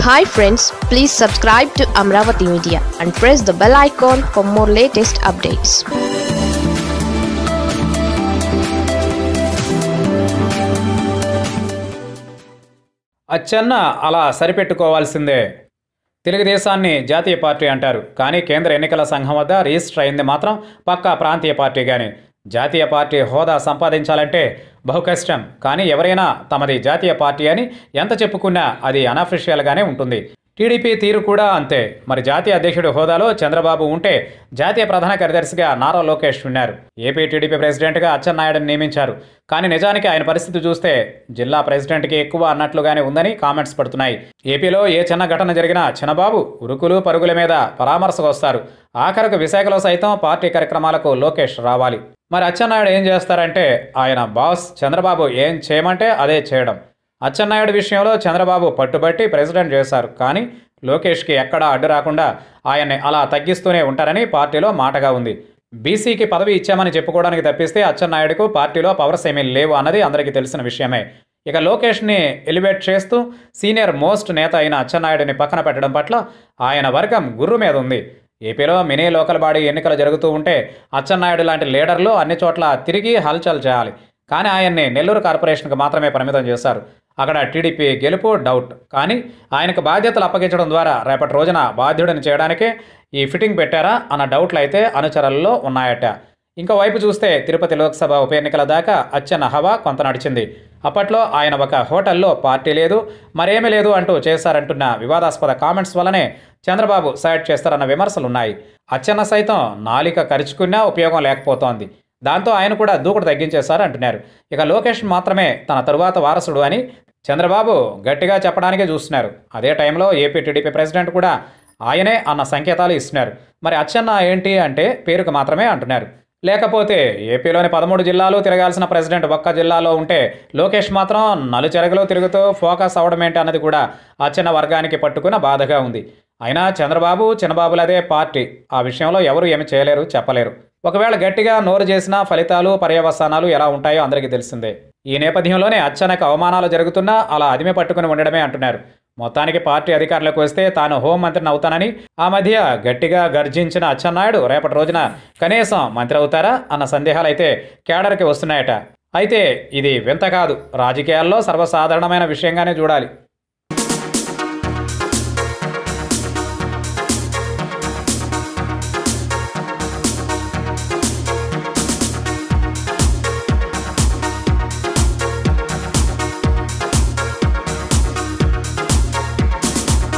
hi friends please subscribe to Amaravati media and press the bell icon for more latest updates Atchanna అలా సరిపెట్టుకోవాల్సిందే తెలుగుదేశాన్ని జాతీయ party అంటారు కానీ కేంద్ర ఎన్నికల సంఘం వద్ద రిజిస్టర్ అయింది మాత్రం పక్కా ప్రాంతీయ పార్టీగానే జాతీయ పార్టీ హోదా సంపాదించాలంటే బహు కష్టం కానీ ఎవరైనా తమది జాతీయ పార్టీ అని ఎంత చెప్పుకున్నా అది అనఫిషియల్గానే ఉంటుంది టీడీపీ తీరు కూడా అంతే మరి జాతీయ అధ్యక్షుడి హోదాలో చంద్రబాబు ఉంటే జాతీయ ప్రధాన కార్యదర్శిగా నారా లోకేష్ ఉన్నారు ఏపీ టీడీపీ ప్రెసిడెంట్గా అచ్చెన్నాయుడుని నియమించారు కానీ నిజానికి ఆయన పరిస్థితి చూస్తే జిల్లా ప్రెసిడెంట్కి ఎక్కువ అన్నట్లుగానే ఉందని కామెంట్స్ పడుతున్నాయి ఏపీలో ఏ చిన్న ఘటన జరిగినా చిన్నబాబు ఉరుకులు పరుగుల మీద పరామర్శకు వస్తారు ఆఖరకు విశాఖలో సైతం పార్టీ కార్యక్రమాలకు లోకేష్ రావాలి మరి అచ్చెన్నాయుడు ఏం చేస్తారంటే ఆయన బాస్ చంద్రబాబు ఏం చేయమంటే అదే చేయడం అచ్చెన్నాయుడు విషయంలో చంద్రబాబు పట్టుబట్టి ప్రెసిడెంట్ చేశారు కానీ లోకేష్కి ఎక్కడా అడ్డు రాకుండా ఆయన్ని అలా తగ్గిస్తూనే ఉంటారని పార్టీలో మాటగా ఉంది బీసీకి పదవి ఇచ్చామని చెప్పుకోవడానికి తప్పిస్తే అచ్చెన్నాయుడుకు పార్టీలో పవర్స్ ఏమీ లేవు అన్నది అందరికీ తెలిసిన విషయమే ఇక లోకేష్ని ఎలివేట్ చేస్తూ సీనియర్ మోస్ట్ నేత అయిన అచ్చెన్నాయుడిని పక్కన పెట్టడం పట్ల ఆయన వర్గం గుర్రు మీద ఉంది ఏపీలో మినీ లోకల్ బాడీ ఎన్నికలు జరుగుతూ ఉంటే అచ్చెన్నాయుడు లాంటి లీడర్లు అన్ని చోట్ల తిరిగి హల్చల్ చేయాలి కానీ ఆయన్ని నెల్లూరు కార్పొరేషన్కి మాత్రమే పరిమితం చేశారు అక్కడ టీడీపీ గెలుపు డౌట్ కానీ ఆయనకు బాధ్యతలు అప్పగించడం ద్వారా రేపటి రోజున బాధ్యుడిని చేయడానికే ఈ ఫిట్టింగ్ పెట్టారా అన్న డౌట్లు అయితే అనుచరుల్లో ఉన్నాయట ఇంకో వైపు చూస్తే తిరుపతి లోక్సభ ఉప ఎన్నికల దాకా అచ్చెన్న హవా కొంత నడిచింది అప్పట్లో ఆయన ఒక హోటల్లో పార్టీ లేదు మరేమీ లేదు అంటూ చేశారంటున్న వివాదాస్పద కామెంట్స్ వల్లనే చంద్రబాబు సైడ్ చేస్తారన్న విమర్శలు ఉన్నాయి అచ్చెన్న సైతం నాలిక కరుచుకున్నా ఉపయోగం లేకపోతోంది దాంతో ఆయన కూడా దూకుడు తగ్గించేశారు అంటున్నారు ఇక లోకేష్ మాత్రమే తన తరువాత వారసుడు అని చంద్రబాబు గట్టిగా చెప్పడానికే చూస్తున్నారు అదే టైంలో ఏపీ టీడీపీ ప్రెసిడెంట్ కూడా ఆయనే అన్న సంకేతాలు ఇస్తున్నారు మరి అచ్చెన్న ఏంటి అంటే పేరుకు మాత్రమే అంటున్నారు లేకపోతే ఏపీలోని పదమూడు జిల్లాలు తిరగాల్సిన ప్రెసిడెంట్ ఒక్క జిల్లాలో ఉంటే లోకేష్ మాత్రం నలుచెరగలో తిరుగుతూ ఫోకస్ అవడం ఏంటి అన్నది కూడా అచ్చెన్న వర్గానికి పట్టుకున్న బాధగా ఉంది అయినా చంద్రబాబు చిన్నబాబులదే పార్టీ ఆ విషయంలో ఎవరు ఏమి చేయలేరు చెప్పలేరు ఒకవేళ గట్టిగా నోరు చేసినా ఫలితాలు పర్యవసానాలు ఎలా ఉంటాయో అందరికీ తెలిసిందే ఈ నేపథ్యంలోనే అచ్చనకు అవమానాలు జరుగుతున్నా అలా అదిమి పట్టుకుని ఉండడమే అంటున్నారు మొత్తానికి పార్టీ అధికారులకు వస్తే తాను హోంమంత్రిని అవుతానని ఆ మధ్య గట్టిగా గర్జించిన అచ్చెన్నాయుడు రేపటి రోజున కనీసం మంత్రి అవుతారా అన్న సందేహాలు అయితే కేడర్కి వస్తున్నాయట అయితే ఇది వింత కాదు రాజకీయాల్లో సర్వసాధారణమైన విషయంగానే చూడాలి